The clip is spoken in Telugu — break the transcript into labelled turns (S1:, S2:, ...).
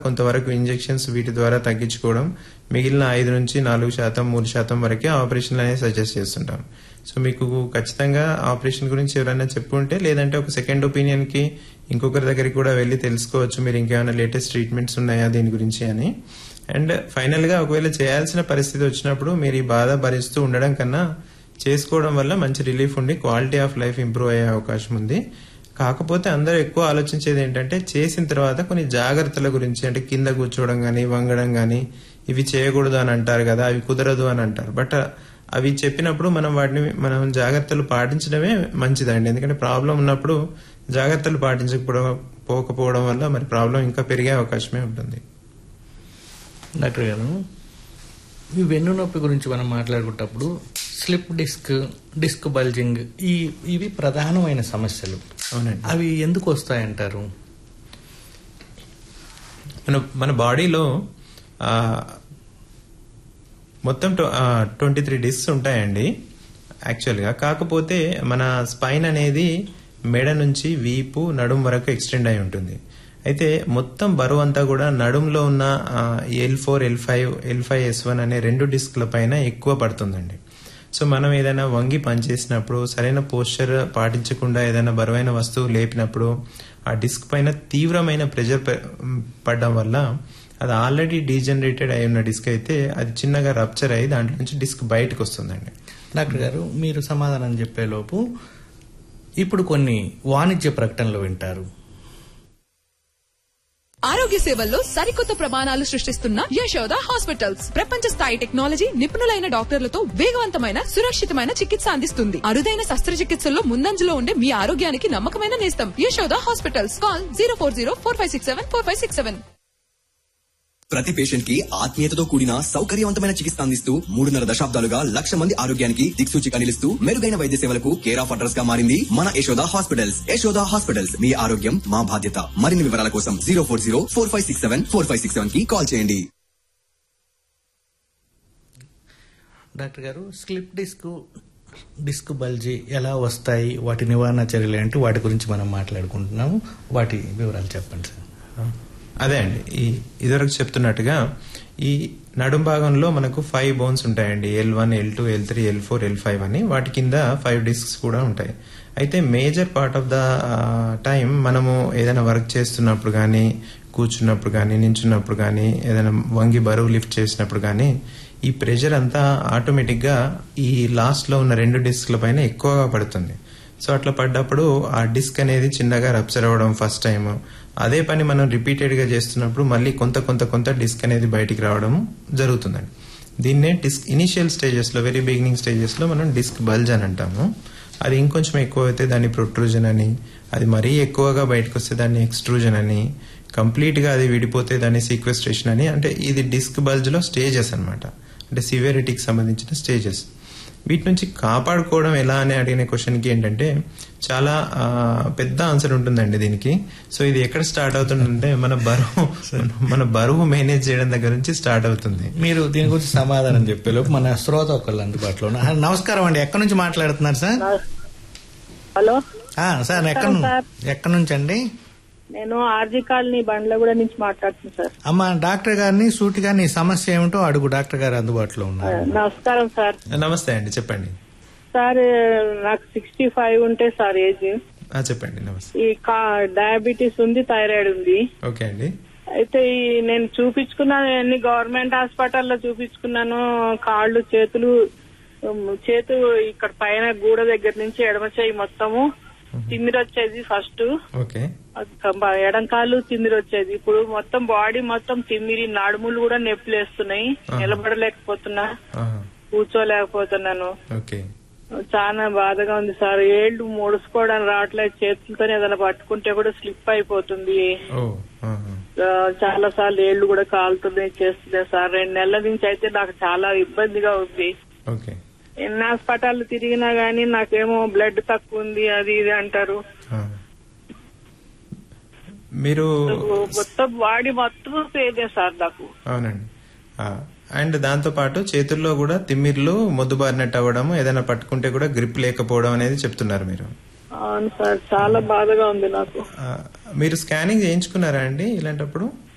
S1: కొంతవరకు ఇంజెక్షన్స్ వీటి ద్వారా తగ్గించుకోవడం మిగిలిన ఐదు నుంచి నాలుగు శాతం మూడు శాతం వరకే ఆపరేషన్లు అనేది సజెస్ట్ చేస్తుంటాం సో మీకు ఖచ్చితంగా ఆపరేషన్ గురించి ఎవరైనా చెప్పుంటే లేదంటే ఒక సెకండ్ ఒపీనియన్ కి ఇంకొకరి దగ్గరికి కూడా వెళ్ళి తెలుసుకోవచ్చు మీరు ఇంకేమైనా లేటెస్ట్ ట్రీట్మెంట్స్ ఉన్నాయా దీని గురించి అని అండ్ ఫైనల్ గా ఒకవేళ చేయాల్సిన పరిస్థితి వచ్చినప్పుడు మీరు ఈ బాధ భరిస్తూ ఉండడం కన్నా చేసుకోవడం వల్ల మంచి రిలీఫ్ ఉండి క్వాలిటీ ఆఫ్ లైఫ్ ఇంప్రూవ్ అయ్యే అవకాశం ఉంది కాకపోతే అందరూ ఎక్కువ ఆలోచించేది ఏంటంటే చేసిన తర్వాత కొన్ని జాగ్రత్తల గురించి అంటే కింద కూర్చోవడం గానీ వంగడం గానీ ఇవి చేయకూడదు అని అంటారు కదా అవి కుదరదు అని అంటారు బట్ అవి చెప్పినప్పుడు మనం వాటిని మనం జాగ్రత్తలు పాటించడమే మంచిదండి ఎందుకంటే ప్రాబ్లం ఉన్నప్పుడు జాగ్రత్తలు పాటించకపోవడం పోకపోవడం వల్ల మరి ప్రాబ్లం ఇంకా పెరిగే అవకాశమే ఉంటుంది
S2: డాక్టర్ గారు ఈ వెన్ను నొప్పి గురించి మనం మాట్లాడుకున్నప్పుడు స్లిప్ డిస్క్ డిస్క్ బల్జింగ్ ఈ ఇవి ప్రధానమైన సమస్యలు
S1: అవునండి
S2: అవి ఎందుకు వస్తాయంటారు
S1: మన మన బాడీలో ఆ, మొత్తం ట్వంటీ త్రీ డిస్క్స్ ఉంటాయండి యాక్చువల్గా కాకపోతే మన స్పైన్ అనేది మెడ నుంచి వీపు నడుం వరకు ఎక్స్టెండ్ అయి ఉంటుంది అయితే మొత్తం బరువు అంతా కూడా నడుంలో ఉన్న L four L five L five S one అనే రెండు డిస్క్ల పైన ఎక్కువ పడుతుందండి సో మనం ఏదైనా వంగి పనిచేసినప్పుడు సరైన పోస్చర్ పాటించకుండా ఏదైనా బరువైన వస్తువు లేపినప్పుడు ఆ డిస్క్ పైన తీవ్రమైన ప్రెషర్ పడడం వల్ల అది ఆల్రెడీ డీజనరేటెడ్ అయి ఉన్న డిస్క్ అయితే అది చిన్నగా రప్చర్ అయ్యి దాంట్లో నుంచి డిస్క్ బయటకు వస్తుందండి
S2: డాక్టర్ గారు మీరు సమాధానం చెప్పేలోపు ఇప్పుడు కొన్ని వాణిజ్య ప్రకటనలు వింటారు
S3: ఆరోగ్య సేవల్లో సరికొత్త ప్రమాణాలు సృష్టిస్తున్న యశోద హాస్పిటల్స్ ప్రపంచ స్థాయి టెక్నాలజీ నిపుణులైన డాక్టర్లతో వేగవంతమైన సురక్షితమైన చికిత్స అందిస్తుంది అరుదైన శస్త్రచికిత్సల్లో ముందంజలో ఉండే మీ ఆరోగ్యానికి నమ్మకమైన నేస్తం Yashoda hospitals call zero four zero four five six seven four five six seven
S4: ప్రతి పేషెంట్ కి ఆత్మీయతతో కూడిన సౌకర్యవంతమైన చికిత్స అందిస్తూ మూడున్నర దశాబ్దాలుగా లక్ష మంది ఆరోగ్యానికి దిక్సూచిగా నిలుస్తూ మెరుగైన వైద్య సేవలకు కేర్ ఆఫ్ అడ్రస్ గా మారింది మన యశోద హాస్పిటల్స్ యశోద హాస్పిటల్స్ మీ ఆరోగ్యం మా బాధ్యత మరిన్ని వివరాల కోసం zero four zero four five six seven four five six seven కి కాల్ చేయండి
S2: డాక్టర్ గారు స్లిప్ డిస్క్ డిస్క్ బల్జీ ఎలా వస్తాయి వాటి నివారణ చర్యలు ఏంటి వాటి గురించి మనం మాట్లాడుకుంటున్నాము వాటి వివరాలు చెప్పండి సార్
S1: అదే అండి ఈ ఇదివరకు చెప్తున్నట్టుగా ఈ నడుం భాగంలో మనకు ఫైవ్ బోన్స్ ఉంటాయండి L one L two L three L four L five అని వాటి కింద ఫైవ్ డిస్క్స్ కూడా ఉంటాయి అయితే major part of the time మనము ఏదైనా వర్క్ చేస్తున్నప్పుడు కానీ కూర్చున్నప్పుడు కానీ నించున్నప్పుడు కానీ ఏదైనా వంగి బరువు లిఫ్ట్ చేసినప్పుడు కానీ ఈ ప్రెషర్ అంతా ఆటోమేటిక్ గా ఈ లాస్ట్ లో ఉన్న రెండు డిస్క్ల పైన ఎక్కువగా పడుతుంది సో అట్లా పడ్డప్పుడు ఆ డిస్క్ అనేది చిన్నగా రప్చర్ అవ్వడం ఫస్ట్ టైం అదే పని మనం రిపీటెడ్ గా చేస్తున్నప్పుడు మళ్ళీ కొంత కొంత కొంత డిస్క్ అనేది బయటికి రావడం జరుగుతుందండి దీన్నే డిస్క్ ఇనిషియల్ స్టేజెస్ లో వెరీ బిగినింగ్ స్టేజెస్ లో మనం డిస్క్ బల్జ్ అని అంటాము అది ఇంకొంచెం ఎక్కువ అయితే దాన్ని ప్రొట్రూజన్ అని అది మరీ ఎక్కువగా బయటకు వస్తే దాన్ని ఎక్స్ట్రూజన్ అని కంప్లీట్ గా అది విడిపోతే దాన్ని సీక్వెస్ట్రేషన్ అని అంటే ఇది డిస్క్ బల్జ్ లో స్టేజెస్ అన్నమాట అంటే సివియరిటీకి సంబంధించిన స్టేజెస్ వీటి నుంచి కాపాడుకోవడం ఎలా అని అడిగిన క్వశ్చన్ కి ఏంటంటే చాలా ఆ, పెద్ద ఆన్సర్ ఉంటుందండి దీనికి సో ఇది ఎక్కడ స్టార్ట్ అవుతుందంటే మన బరువు మన బరువు మేనేజ్ చేయడం దగ్గర నుంచి స్టార్ట్ అవుతుంది
S2: మీరు దీని గురించి సమాధానం చెప్పేలోపు మన శ్రోత ఒకళ్ళు అందుబాటులో ఉన్నారు. ఆ, నమస్కారం అండి ఎక్కడి నుంచి మాట్లాడుతున్నారు సార్
S5: హలో
S2: ఆ, సార్ ఎక్కడ
S5: సార్.
S2: ఎక్కడి నుంచి అండి
S5: నేను ఆర్జీ కాలనీ బండ్లగూడ నుంచి మాట్లాడుతున్నాను సార్
S2: అమ్మ డాక్టర్ గారిని సూటిగా నీ సమస్య ఏమిటో అడుగు డాక్టర్ గారు అందుబాటులో ఉన్నారు
S5: నమస్కారం సార్
S1: నమస్తే అండి చెప్పండి
S5: సార్ నాకు సిక్స్టీ ఫైవ్ ఉంటే సార్ ఏజ్
S1: ఆ, చెప్పండి నమస్తే
S5: ఈ కా డయాబెటీస్ ఉంది థైరాయిడ్ ఉంది
S1: ఓకే అండి
S5: అయితే ఈ నేను చూపించుకున్నాను ఎన్ని గవర్నమెంట్ హాస్పిటల్లో చూపించుకున్నాను కాళ్ళు చేతులు ఉమ్, చేతు ఇక్కడ పైన గూడ దగ్గర నుంచి ఎడమ చేయి మొత్తము తిమ్మిరి వచ్చేది ఫస్ట్
S1: ఓకే
S5: అది కంబ- ఎడం కాలు తిమ్మిరి వచ్చేది ఇప్పుడు మొత్తం బాడీ మొత్తం తిమ్మిరి నడుములు కూడా నొప్పులు వేస్తున్నాయి
S1: ఆహా.
S5: నిలబడలేకపోతున్నా
S1: ఆహా,
S5: కూర్చోలేకపోతున్నాను
S1: ఓకే
S5: చాలా బాధగా ఉంది సార్ ఏళ్ళు ముడుచుకోవడానికి రావట్లేదు చేతులతో ఏదైనా పట్టుకుంటే కూడా స్లిప్ అయిపోతుంది
S1: ఓ ఆహా.
S5: ఆ, చాలా సార్లు ఏళ్ళు కూడా కాలుతున్నాయి చేస్తున్నాయి సార్ రెండు నెలల నుంచి అయితే నాకు చాలా ఇబ్బందిగా ఉంది
S1: ఓకే
S5: ఎన్ని హాస్పిటల్ తిరిగినా గానీ నాకేమో బ్లడ్ తక్కువ ఉంది అది ఇది అంటారు
S1: ఆ. మీరు
S5: మొత్తం బాడీ మొత్తం సేదే సార్ నాకు
S1: అవునండి ఆ, అండ్ దాంతో పాటు చేతుల్లో కూడా తిమ్మిర్లు మొద్దుబారినట్టు అవ్వడం ఏదైనా పట్టుకుంటే కూడా గ్రిప్ లేకపోవడం అనేది చెప్తున్నారు మీరు
S5: అవును సార్ చాలా బాధగా ఉంది నాకు
S1: ఆ, మీరు స్కానింగ్ చేయించుకున్నారా అండి ఇలాంటప్పుడు